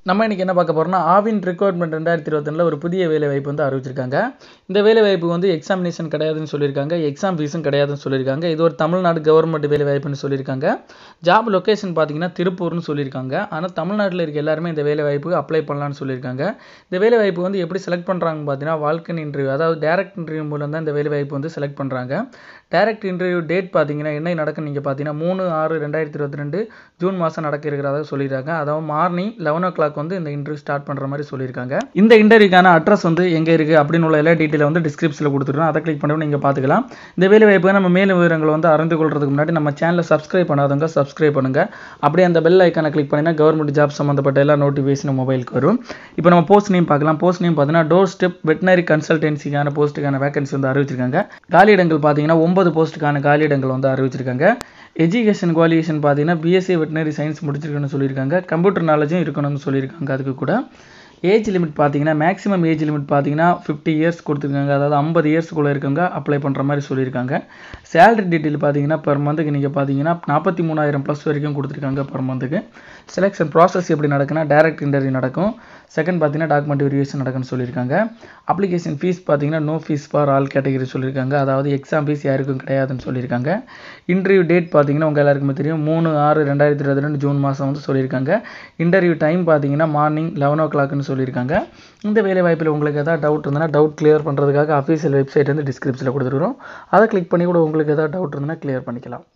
நம்ம இன்றைக்கி என்ன பார்க்க போகிறோம்னா ஆவின் ரெக்ரூட்மெண்ட் ரெண்டாயிரத்தி இருபத்தொன்னில் ஒரு புதிய வேலை வாய்ப்பு வந்து அறிவிச்சிருக்காங்க இந்த வேலை வாய்ப்பு வந்து எக்ஸாமினேஷன் கிடையாதுன்னு சொல்லியிருக்காங்க எக்ஸாம் ஃபீஸும் கிடையாதுன்னு சொல்லியிருக்காங்க இது ஒரு தமிழ்நாடு கவர்மெண்ட் வேலை வாய்ப்புன்னு சொல்லியிருக்காங்க ஜாப் லொக்கேஷன் பார்த்தீங்கன்னா திருப்பூர்னு சொல்லியிருக்காங்க ஆனால் தமிழ்நாட்டில் இருக்க எல்லாருமே இந்த வேலை வாய்ப்புக்கு அப்ளை பண்ணலான்னு சொல்லியிருக்காங்க இந்த வேலை வாய்ப்பு வந்து எப்படி செலக்ட் பண்ணுறாங்க பார்த்தீங்கன்னா வால்கன் இன்டர்வியூ அதாவது டேரக்ட் இன்டர்வியூ மூலம் தான் இந்த வேலை வாய்ப்பு வந்து செலக்ட் பண்ணுறாங்க டேரக்ட் இன்டர்வியூ டேட் பார்த்தீங்கன்னா என்ன நடக்கும் நீங்கள் பார்த்தீங்கன்னா மூணு ஆறு ரெண்டாயிரத்தி இருபத்தி ரெண்டு ஜூன் மாதம் நடக்க இருக்கிறதா சொல்லியிருக்காங்க அதாவது மார்னிங் லெவன் ஓ கிளாக் வந்து இந்த இன்டர்வியூ ஸ்டார்ட் பண்ணுற மாதிரி சொல்லியிருக்காங்க இந்த இன்டர்வியூக்கான அட்ரஸ் வந்து எங்கே இருக்குது அப்படின்னு உள்ள எல்லா டீட்டெயில் வந்து டிஸ்கிரிப்ஷனில் கொடுத்துருக்கோம் அதை கிளிக் பண்ணி நீங்கள் பார்த்துக்கலாம் இந்த வேலை வாய்ப்பு நம்ம மேலும் விவரங்களை வந்து அறிந்து கொள்றதுக்கு முன்னாடி நம்ம சேனலை சப்ஸ்கிரைப் பண்ணாதவங்க சப்ஸ்கிரைப் பண்ணுங்கள் அப்படியே அந்த பெல் ஐக்கானை கிளிக் பண்ணினா கவர்மெண்ட் ஜாப் சம்மந்தப்பட்ட எல்லா நோட்டிஃபிகேஷன் மொபைலுக்கு வரும் இப்போ நம்ம போஸ்ட் நேம் பார்க்கலாம் போஸ்ட் நேம் பார்த்தீங்கன்னா டோர் ஸ்டெப் வெட்டினரி கன்சல்டன்சிக்கான போஸ்ட்டுக்கான வேகன்சி வந்து அறிவிச்சிருக்காங்க காலியிடங்கள் பார்த்தீங்கன்னா ஒன்பது போஸ்ட்டுக்கான காலியிடங்கள் வந்து அறிவிச்சிருக்காங்க எஜுகேஷன் குவாலிஃபிகேஷன் பார்த்தீங்கன்னா பிஎஸ்சி வெட்டினரி சயின்ஸ் முடிச்சிருக்கணும்னு சொல்லியிருக்காங்க கம்ப்யூட்டர் நாலேஜும் இருக்கணும்னு சொல்லியிருக்காங்க அதுக்கு கூட ஏஜ் லிமிட் பார்த்தீங்கன்னா மேக்ஸிமம் ஏஜ் லிமிட் பார்த்தீங்கன்னா ஃபிஃப்டி இயர்ஸ் கொடுத்துருக்காங்க அதாவது ஐம்பது இயர்ஸ்க்குள்ளே இருக்கவங்க அப்ளை பண்ணுற மாதிரி சொல்லியிருக்காங்க சேலரி டீட்டெயில் பார்த்தீங்கன்னா பர் மந்த்துக்கு நீங்கள் பார்த்தீங்கன்னா நாற்பத்தி மூணாயிரம் ப்ளஸ் வரைக்கும் கொடுத்துருக்காங்க பர் மந்த்துக்கு செலெக்ஷன் ப்ராசஸ் எப்படி நடக்குன்னா டேரக்ட் இன்டர்வியூ நடக்கும் செகண்ட் பார்த்தீங்கன்னா டாக்குமெண்ட் வெரிஃபிகேஷன் நடக்கும்னு சொல்லியிருக்காங்க அப்ளிகேஷன் ஃபீஸ் பார்த்தீங்கன்னா no fees for all category சொல்லியிருக்காங்க அதாவது எக்ஸாம் ஃபீஸ் யாருக்கும் கிடையாதுன்னு சொல்லியிருக்காங்க இன்டர்வியூ டேட் பார்த்தீங்கன்னா உங்கள் எல்லாருக்குமே தெரியும் மூணு ஆறு ரெண்டாயிரத்தி இருபத்தி ரெண்டு ஜூன் மாதம் வந்து சொல்லியிருக்காங்க இன்டர்வியூ டைம் பார்த்தீங்கன்னா மார்னிங் லெவன் ஓ கிளாக்னு சொல்லியிருக்காங்க இந்த வேலை வாய்ப்பில் உங்களுக்கு எதாவது டவுட் இருந்ததுன்னா டவுட் கிளியர் பண்ணுறதுக்காக அஃபீஷியல் வெப்சைட் வந்து டிஸ்கிரிப்ஷனில் கொடுத்துருக்குறோம் அதை கிளிக் பண்ணி கூட உங்களுக்கு எதாவது டவுட் இருந்ததுன்னா கிளியர் பண்ணிக்கலாம்